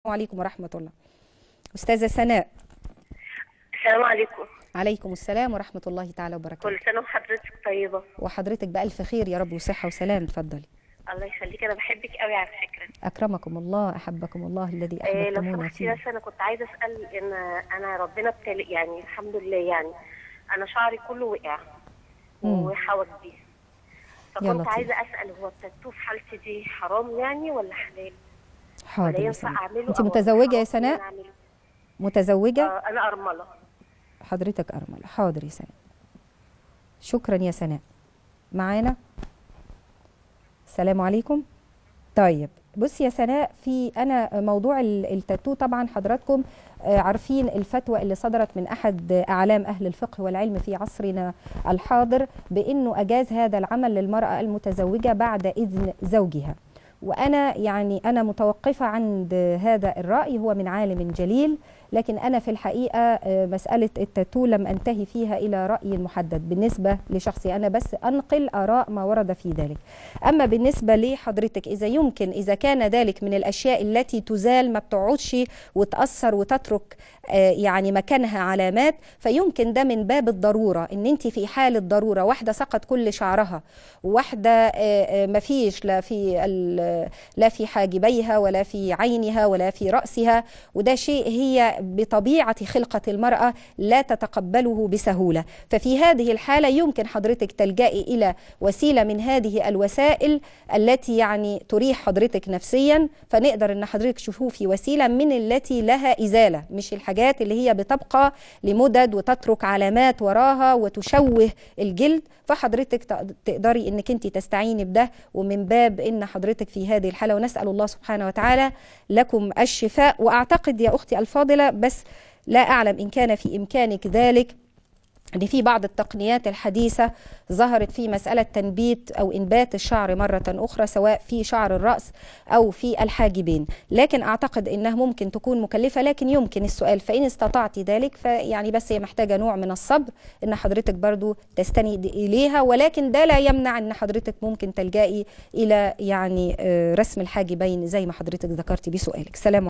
عليكم ورحمة الله أستاذة سناء السلام عليكم عليكم السلام ورحمة الله تعالى وبركاته كل سنة وحضرتك طيبة وحضرتك بألف خير يا رب وصحة وسلام اتفضلي الله يخليك أنا بحبك قوي على فكرة أكرمكم الله أحبكم الله الذي آه لو أحببتمونا سمحتي فيه بس أنا كنت عايزة أسأل إن أنا ربنا ابتلي يعني الحمد لله يعني أنا شعري كله وقع مم. وحواجبي يا فكنت لطيف. عايزة أسأل هو التاتو في حالتي دي حرام يعني ولا حلال؟ ولا حاضر يا ينفع سناء أعمله أنت أو متزوجة يا حرام إن سناء أنا أعمله؟ متزوجة آه أنا أرملة حضرتك أرملة حاضر يا سناء شكرا يا سناء معانا السلام عليكم طيب بصي يا سناء في انا موضوع ال- التاتو طبعا حضراتكم آه، عارفين الفتوى اللي صدرت من احد اعلام اهل الفقه والعلم في عصرنا الحاضر بانه اجاز هذا العمل للمراه المتزوجه بعد اذن زوجها وانا يعني انا متوقفه عند هذا الراي هو من عالم جليل لكن انا في الحقيقه آه، مساله التاتو لم انتهي فيها الى راي محدد بالنسبه لشخصي انا بس انقل اراء ما ورد في ذلك اما بالنسبه لحضرتك اذا يمكن اذا كان ذلك من الاشياء التي تزال ما بتقعدش وتاثر وتترك آه، يعني مكانها علامات فيمكن ده من باب الضروره ان انت في حاله ضروره واحده سقط كل شعرها وواحده ما فيش لا في ال- لا في حاجبيها ولا في عينها ولا في راسها وده شيء هي بطبيعه خلقه المراه لا تتقبله بسهوله ففي هذه الحاله يمكن حضرتك تلجئي الى وسيله من هذه الوسائل التي يعني تريح حضرتك نفسيا فنقدر ان حضرتك تشوفي وسيله من التي لها ازاله مش الحاجات اللي هي بتبقى لمدد وتترك علامات وراها وتشوه الجلد فحضرتك تق- تقدري انك انت تستعيني بده ومن باب ان حضرتك في هذه الحاله ونسال الله سبحانه وتعالى لكم الشفاء واعتقد يا اختي الفاضله بس لا اعلم ان كان في امكانك ذلك ان في بعض التقنيات الحديثه ظهرت في مساله تنبيت او انبات الشعر مره اخرى سواء في شعر الراس او في الحاجبين لكن اعتقد انها ممكن تكون مكلفه لكن يمكن السؤال فان استطعت ذلك فيعني بس هي محتاجه نوع من الصبر ان حضرتك برضو تستند اليها ولكن ده لا يمنع ان حضرتك ممكن تلجئي الى يعني آه، رسم الحاجبين زي ما حضرتك ذكرتي بسؤالك سلام